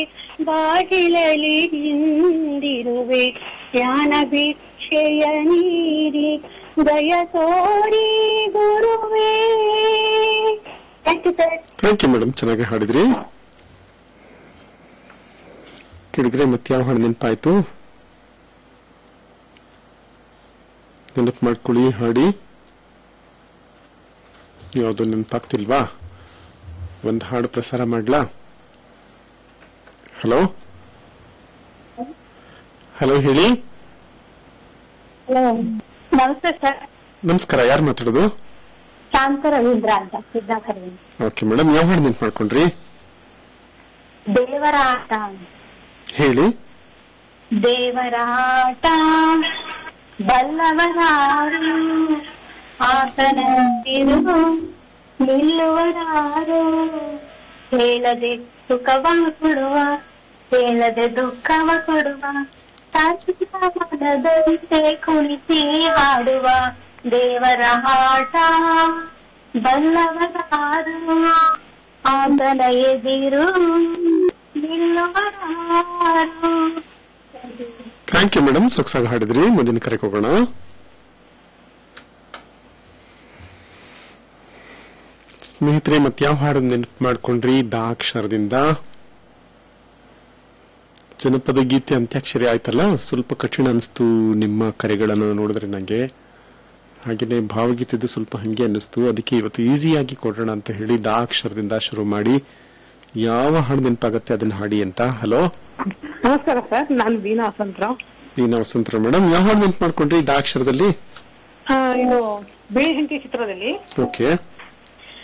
ಬಾಗಿಲಲ್ಲಿ ನಿಂದಿರುವೆ ಜ್ಞಾನ ಭಿಕ್ಷೆಯ ನೀಡಿ ದಯ ತೋರಿ ಗುರುವೇ thank you sir thank you madam ಚೆನ್ನಾಗಿ ಹಾಡಿದ್ರಿ ಕೇಳಿದ್ರೆ ಮತ್ತೆ ಯಾವ ಹಾಡು ನೆನಪಾಯ್ತು ನೆನಪು ಮಾಡ್ಕೊಳ್ಳಿ ಹಾಡಿ ಯಾವುದು ನೆನಪಾಗ್ತಿಲ್ವಾ ಒಂದು ಹಾಡು ಪ್ರಸಾರ ಮಾಡ್ಲಾ ಹಲೋ ಹಲೋ ಹೇಳಿ ಹಲೋ ನಮಸ್ತೆ ಸರ್ ನಮಸ್ಕಾರ ಯಾರು ಮಾತಾಡೋದು ಶಾಂತ ರವೀಂದ್ರ ಅಂತ ಸಿದ್ದಾಕರವಿ ಓಕೆ ಮೇಡಮ್ ಯಾವ ಹಾಡು ನೆನಪು ಮಾಡ್ಕೊಂಡ್ರಿ ದೇವರ ಆಟ ಹೇಳಿ ದೇವರ ಆಟ ಬಲ್ಲವರಾರು ಆತನಂತಿರು ನಿಲ್ಲುವರಾರು ಹೇಳದೆ ಸುಖವ ಕೊಡುವ ಹೇಳದೆ ದುಃಖವ ಕೊಡುವ ಮನದಂತೆ ಕುಣಿಸಿ ಹಾಡುವ ದೇವರ ಆಟ ಬಲ್ಲವರಾರು ಆತನ ಎದಿರು ನಿಲ್ಲುವರಾರು ಥ್ಯಾಂಕ್ ಯು ಮೇಡಮ್ ಸೊಗಸಾಗಿ ಹಾಡಿದ್ರಿ ಮುಂದಿನ ಕರೆಗೆ ಹೋಗೋಣ ಸ್ನೇಹಿತರೆ ಮತ್ತೆ ಯಾವ ಹಾಡು ನೆನಪು ಮಾಡ್ಕೊಂಡ್ರಿ ದಾ ಅಕ್ಷರದಿಂದ ಜನಪದ ಗೀತೆ ಅಂತ್ಯಾಕ್ಷರಿ ಆಯ್ತಲ್ಲ ಸ್ವಲ್ಪ ಕಠಿಣ ಅನಿಸ್ತು ನಿಮ್ಮ ಕರೆಗಳನ್ನು ನೋಡಿದ್ರೆ ನನಗೆ ಹಾಗೆಯೇ ಭಾವಗೀತೆದು ಸ್ವಲ್ಪ ಹಂಗೆ ಅನ್ನಿಸ್ತು ಅದಕ್ಕೆ ಇವತ್ತು ಈಸಿಯಾಗಿ ಕೊಡೋಣ ಅಂತ ಹೇಳಿ ದಾ ಅಕ್ಷರದಿಂದ ಶುರು ಮಾಡಿ ಯಾವ ಹಾಡು ನೆನಪಾಗತ್ತೆ ಅದನ್ನ ಹಾಡಿ ಅಂತ ಹಲೋ ನಮಸ್ಕಾರ ಸರ್ ನಾನು ವೀಣಾ ವಸಂತರಾವ್ ವೀಣಾ ವಸಂತರ ಮೇಡಮ್ ಯಾವ ಹಾಡು ನೆನಪು ಮಾಡ್ಕೊಂಡ್ರಿ ದಾ ಅಕ್ಷರದಲ್ಲಿ ಆ, ಇದು ಬಿಳಿ ಹೆಂಡತಿ ಚಿತ್ರದಲ್ಲಿ ಓಕೆ